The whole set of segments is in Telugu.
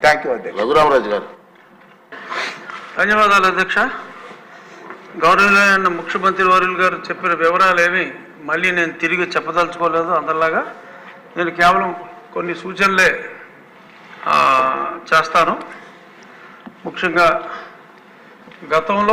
థ్యాంక్ యూ అధ్యక్ష రఘురామరాజు గారు ధన్యవాదాలు అధ్యక్ష గౌరవనీయులైన ముఖ్యమంత్రి వర్యులు గారు చెప్పిన వివరాలు ఏమి మళ్ళీ నేను తిరిగి చెప్పదలుచుకోలేదు అందరిలాగా నేను కేవలం కొన్ని సూచనలే ఆ, చేస్తాను ముఖ్యంగా గతంలో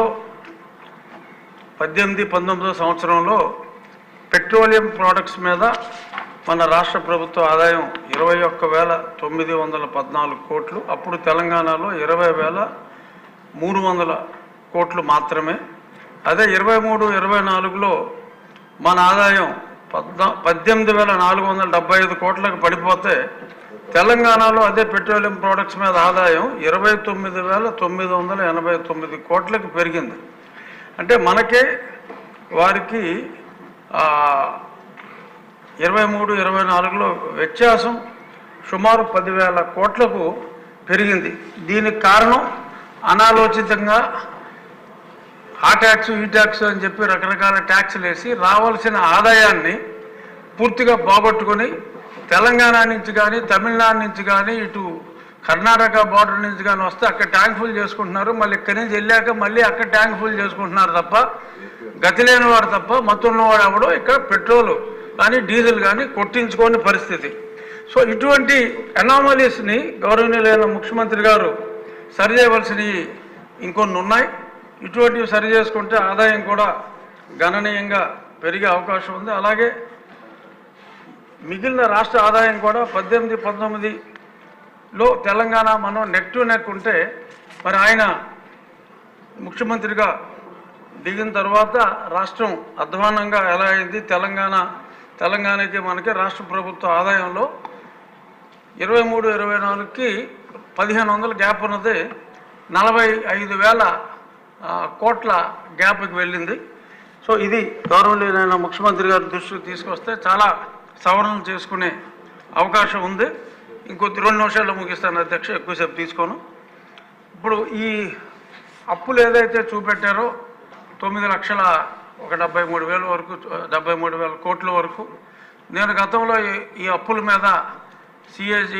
పద్దెనిమిది పంతొమ్మిదో సంవత్సరంలో పెట్రోలియం ప్రోడక్ట్స్ మీద మన రాష్ట్ర ప్రభుత్వ ఆదాయం ఇరవై ఒక్క వేల తొమ్మిది వందల పద్నాలుగు కోట్లు అప్పుడు తెలంగాణలో ఇరవై వేల మూడు వందల కోట్లు మాత్రమే అదే ఇరవై మూడు ఇరవై నాలుగులో మన ఆదాయం పద్నా పద్దెనిమిది వేల నాలుగు వందల డెబ్బై ఐదు కోట్లకు పడిపోతే తెలంగాణలో అదే పెట్రోలియం ప్రోడక్ట్స్ మీద ఆదాయం ఇరవై తొమ్మిది వేల తొమ్మిది వందల ఎనభై తొమ్మిది కోట్లకు పెరిగింది అంటే మనకే వారికి ఆ, ఇరవై మూడు ఇరవై నాలుగులో వ్యత్యాసం సుమారు పదివేల కోట్లకు పెరిగింది దీనికి కారణం అనాలోచితంగా ఆ ట్యాక్స్ ఈ ట్యాక్స్ అని చెప్పి రకరకాల ట్యాక్స్లు వేసి రావాల్సిన ఆదాయాన్ని పూర్తిగా పోగొట్టుకొని తెలంగాణ నుంచి కానీ తమిళనాడు నుంచి కానీ ఇటు కర్ణాటక బార్డర్ నుంచి కానీ వస్తే అక్కడ ట్యాంక్ ఫుల్ చేసుకుంటున్నారు మళ్ళీ ఇక్కడి నుంచి వెళ్ళాక మళ్ళీ అక్కడ ట్యాంక్ ఫుల్ చేసుకుంటున్నారు తప్ప గతి లేని వాడు తప్ప మత్తు ఉన్నవాడు ఎవడో ఇక్కడ పెట్రోల్ కానీ డీజిల్ కానీ కొట్టించుకోని పరిస్థితి సో ఇటువంటి అనామలీస్ని గౌరవనీయులైన ముఖ్యమంత్రి గారు సరిచేయవలసినవి ఇంకొన్ని ఉన్నాయి ఇటువంటివి సరి చేసుకుంటే ఆదాయం కూడా గణనీయంగా పెరిగే అవకాశం ఉంది అలాగే మిగిలిన రాష్ట్ర ఆదాయం కూడా పద్దెనిమిది పంతొమ్మిదిలో తెలంగాణ మనం నెక్ టు నెక్ ఉంటే మరి ఆయన ముఖ్యమంత్రిగా దిగిన తర్వాత రాష్ట్రం అధ్వానంగా ఎలా అయింది తెలంగాణ తెలంగాణకి మనకి రాష్ట్ర ప్రభుత్వ ఆదాయంలో ఇరవై మూడు ఇరవై నాలుగుకి పదిహేను వందల గ్యాప్ ఉన్నది నలభై ఐదు వేల ఆ, కోట్ల గ్యాప్కి వెళ్ళింది సో ఇది గౌరవనీయులైన ముఖ్యమంత్రి గారి దృష్టికి తీసుకొస్తే చాలా సవరణలు చేసుకునే అవకాశం ఉంది ఇంకొద్ది రెండు నిమిషాల్లో ముగిస్తాను అధ్యక్ష ఎక్కువసేపు తీసుకోను ఇప్పుడు ఈ అప్పులు ఏదైతే చూపెట్టారో తొమ్మిది లక్షల ఒక డెబ్బై మూడు వేల వరకు డెబ్బై మూడు వేల కోట్ల వరకు నేను గతంలో ఈ- ఈ అప్పుల మీద సిఏజీ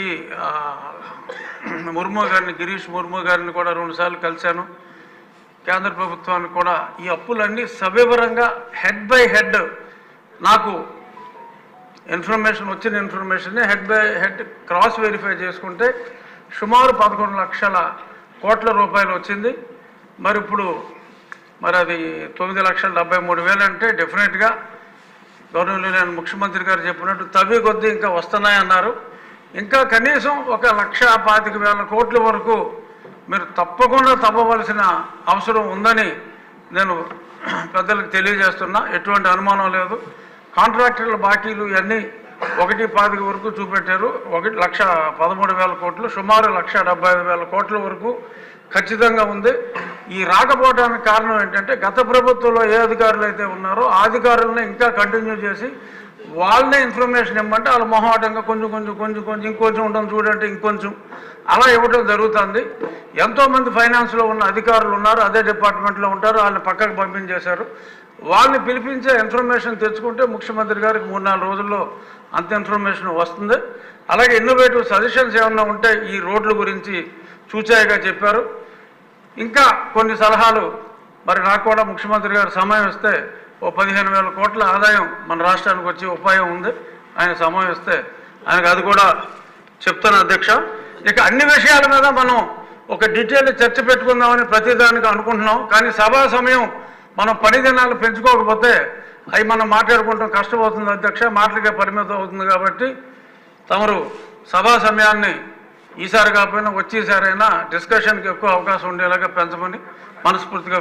ముర్ము గారిని గిరీష్ ముర్ము గారిని కూడా రెండుసార్లు కలిశాను కేంద్ర ప్రభుత్వానికి కూడా ఈ అప్పులన్నీ సవివరంగా హెడ్ బై హెడ్ నాకు ఇన్ఫర్మేషన్ వచ్చిన information head by head cross verify చేసుకుంటే సుమారు పదకొండు లక్షల కోట్ల రూపాయలు వచ్చింది మరి ఇప్పుడు మరి అది తొమ్మిది లక్షల డెబ్బై మూడు వేలు అంటే డెఫినెట్గా గౌరవనీయులైన ముఖ్యమంత్రి గారు చెప్పినట్టు తవ్వి కొద్దీ ఇంకా వస్తున్నాయన్నారు ఇంకా కనీసం ఒక లక్ష పాతిక వేల కోట్ల వరకు మీరు తప్పకుండా తవ్వవలసిన అవసరం ఉందని నేను పెద్దలకు తెలియజేస్తున్నా ఎటువంటి అనుమానం లేదు కాంట్రాక్టర్ల బాకీలు ఇవన్నీ ఒకటి పాతిక వరకు చూపెట్టారు ఒకటి లక్ష పదమూడు వేల కోట్లు సుమారు లక్ష డెబ్బై ఐదు వేల కోట్ల వరకు ఖచ్చితంగా ఉంది ఈ రాకపోవడానికి కారణం ఏంటంటే గత ప్రభుత్వంలో ఏ అధికారులు అయితే ఉన్నారో ఆ అధికారులను ఇంకా కంటిన్యూ చేసి వాళ్ళనే ఇన్ఫర్మేషన్ ఇవ్వమంటే వాళ్ళ మొహమాటంగా కొంచెం కొంచెం కొంచెం కొంచెం ఇంకొంచెం ఉండడం చూడంటే ఇంకొంచెం అలా ఇవ్వడం జరుగుతుంది ఎంతోమంది ఫైనాన్స్లో ఉన్న అధికారులు ఉన్నారు అదే డిపార్ట్మెంట్లో ఉంటారు వాళ్ళని పక్కకు పంపించేశారు వాళ్ళని పిలిపించే ఇన్ఫర్మేషన్ తెచ్చుకుంటే ముఖ్యమంత్రి గారికి మూడు నాలుగు రోజుల్లో అంత ఇన్ఫర్మేషన్ వస్తుంది అలాగే ఇన్నోవేటివ్ సజెషన్స్ ఏమన్నా ఉంటే ఈ రోడ్ల గురించి చూచాయిగా చెప్పారు ఇంకా కొన్ని సలహాలు మరి నాకు కూడా ముఖ్యమంత్రి గారు సమయం ఇస్తే ఓ పదిహేను వేల కోట్ల ఆదాయం మన రాష్ట్రానికి వచ్చే ఉపాయం ఉంది ఆయన సమయం ఇస్తే ఆయనకు అది కూడా చెప్తాను అధ్యక్ష ఇక అన్ని విషయాల మీద మనం ఒక డీటెయిల్ చర్చ పెట్టుకుందామని ప్రతిదానికి అనుకుంటున్నాం కానీ సభా సమయం మనం పని దినాలు పెంచుకోకపోతే అవి మనం మాట్లాడుకుంటాం కష్టమవుతుంది అధ్యక్ష మాటలకే పరిమితం అవుతుంది కాబట్టి తమరు సభా సమయాన్ని ఈసారి కాకపోయినా వచ్చేసారైనా డిస్కషన్కి ఎక్కువ అవకాశం ఉండేలాగా పెంచమని మనస్ఫూర్తిగా